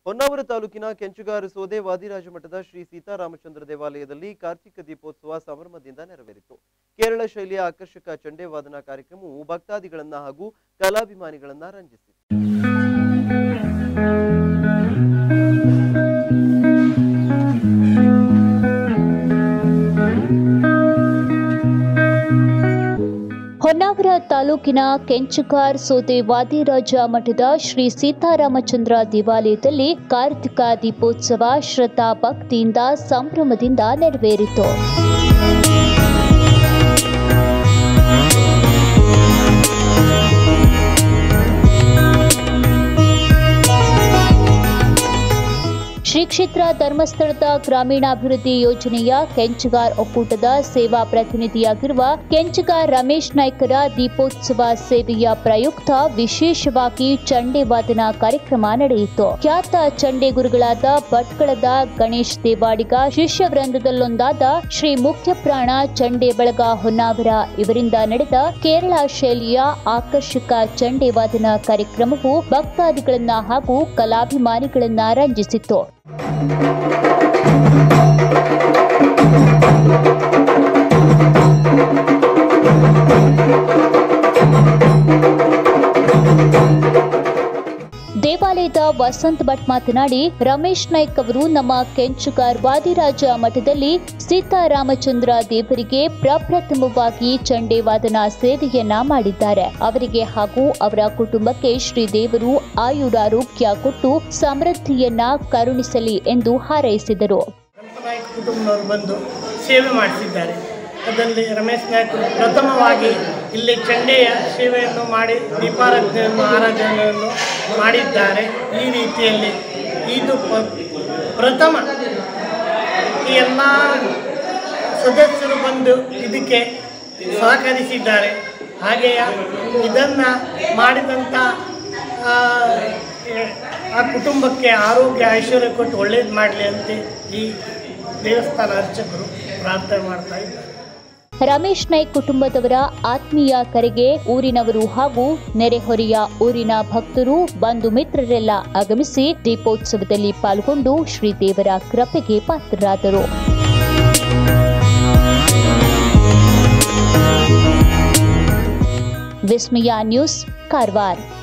ಹೊನ್ನಾವರ ತಾಲೂಕಿನ ಕೆಂಚುಗಾರ ಸೋದೆ ವಾದಿರಾಜ ಮಠದ ಶ್ರೀ ಸೀತಾರಾಮಚಂದ್ರ ದೇವಾಲಯದಲ್ಲಿ ಕಾರ್ತಿಕ ದೀಪೋತ್ಸವ ಸಂಭ್ರಮದಿಂದ ನೆರವೇರಿತು ಕೇರಳ ಶೈಲಿಯ ಆಕರ್ಷಕ ಚಂಡೆ ವಾದನ ಕಾರ್ಯಕ್ರಮವು ಭಕ್ತಾದಿಗಳನ್ನ ಹಾಗೂ ಕಲಾಭಿಮಾನಿಗಳನ್ನ ರಂಜಿಸಿತು ಹೊನ್ನಾವರ ತಾಲೂಕಿನ ಕೆಂಚುಕಾರ್ ಸೋದೆ ವಾದಿರಾಜ ಮಠದ ಶ್ರೀ ಸೀತಾರಾಮಚಂದ್ರ ದೇವಾಲಯದಲ್ಲಿ ಕಾರ್ತಿಕ ದೀಪೋತ್ಸವ ಶ್ರದ್ಧಾ ಭಕ್ತಿಯಿಂದ ಸಂಭ್ರಮದಿಂದ ನೆರವೇರಿತು ಶ್ರೀ ಕ್ಷೇತ್ರ ಧರ್ಮಸ್ಥಳದ ಗ್ರಾಮೀಣಾಭಿವೃದ್ಧಿ ಯೋಜನೆಯ ಕೆಂಚಗಾರ್ ಒಕ್ಕೂಟದ ಸೇವಾ ಪ್ರತಿನಿಧಿಯಾಗಿರುವ ಕೆಂಚಗಾರ್ ರಮೇಶ್ ನಾಯ್ಕರ ದೀಪೋತ್ಸವ ಸೇವೆಯ ಪ್ರಯುಕ್ತ ವಿಶೇಷವಾಗಿ ಚಂಡೆ ವಾದನ ಕಾರ್ಯಕ್ರಮ ನಡೆಯಿತು ಖ್ಯಾತ ಚಂಡೆ ಗುರುಗಳಾದ ಭಟ್ಕಳದ ಗಣೇಶ್ ದೇವಾಡಿಗ ಶಿಷ್ಯ ವೃಂದದಲ್ಲೊಂದಾದ ಶ್ರೀ ಮುಖ್ಯ ಪ್ರಾಣ ಚಂಡೆ ಬಳಗ ಹೊನ್ನಾವರ ಇವರಿಂದ ನಡೆದ ಕೇರಳ ಶೈಲಿಯ ಆಕರ್ಷಕ ಚಂಡೆ ವಾದನ ಕಾರ್ಯಕ್ರಮವು ಭಕ್ತಾದಿಗಳನ್ನ ಹಾಗೂ ಕಲಾಭಿಮಾನಿಗಳನ್ನ ರಂಜಿಸಿತು ದೇವಾಲಯದ ವಸಂತ್ ಭಟ್ ಮಾತನಾಡಿ ರಮೇಶ್ ನಾಯ್ಕ್ ಅವರು ನಮ್ಮ ಕೆಂಚುಗಾರ್ ವಾದಿರಾಜ ಮಠದಲ್ಲಿ ಸೀತಾರಾಮಚಂದ್ರ ದೇವರಿಗೆ ಪ್ರಪ್ರಥಮವಾಗಿ ಚಂಡೆ ವಾದನ ಸೇವೆಯನ್ನ ಮಾಡಿದ್ದಾರೆ ಅವರಿಗೆ ಹಾಗೂ ಅವರ ಕುಟುಂಬಕ್ಕೆ ಶ್ರೀ ದೇವರು ಆಯುರಾರೋಗ್ಯ ಕೊಟ್ಟು ಸಮೃದ್ಧಿಯನ್ನ ಕರುಣಿಸಲಿ ಎಂದು ಹಾರೈಸಿದರು ನಾಯ್ಕ ಕುಟುಂಬದವರು ಬಂದು ಸೇವೆ ಮಾಡಿಸಿದ್ದಾರೆ ಅದರಲ್ಲಿ ರಮೇಶ್ ನಾಯ್ಕರು ಪ್ರಥಮವಾಗಿ ಇಲ್ಲಿ ಚಂಡೆಯ ಸೇವೆಯನ್ನು ಮಾಡಿ ದೀಪಾರಾಧನೆಯನ್ನು ಆರಾಧನೆಯನ್ನು ಮಾಡಿದ್ದಾರೆ ಈ ರೀತಿಯಲ್ಲಿ ಇದು ಪ- ಪ್ರಥಮ ಈ ಎಲ್ಲ ಸದಸ್ಯರು ಬಂದು ಇದಕ್ಕೆ ಸಹಕರಿಸಿದ್ದಾರೆ ಹಾಗೆಯೇ ಇದನ್ನು ಮಾಡಿದಂಥ ಆ, ಎ- ಆ ಕುಟುಂಬಕ್ಕೆ ಆರೋಗ್ಯ ಐಶ್ವರ್ಯ ಕೊಟ್ಟು ಒಳ್ಳೇದು ಮಾಡಲಿ ಅಂತ ಈ ದೇವಸ್ಥಾನ ಅರ್ಚಕರು ಪ್ರಾರ್ಥನೆ ಮಾಡ್ತಾ ಇದ್ದಾರೆ ರಮೇಶ್ ನಾಯ್ಕ್ ಕುಟುಂಬದವರ ಆತ್ಮೀಯ ಕರೆಗೆ ಊರಿನವರು ಹಾಗೂ ನೆರೆಹೊರೆಯ ಊರಿನ ಭಕ್ತರು ಬಂಧು ಮಿತ್ರರೆಲ್ಲ ಆಗಮಿಸಿ ದೀಪೋತ್ಸವದಲ್ಲಿ ಪಾಲ್ಗೊಂಡು ಶ್ರೀದೇವರ ಕೃಪೆಗೆ ಪಾತ್ರರಾದರು ವಿಸ್ಮಯ ನ್ಯೂಸ್ ಕಾರವಾರ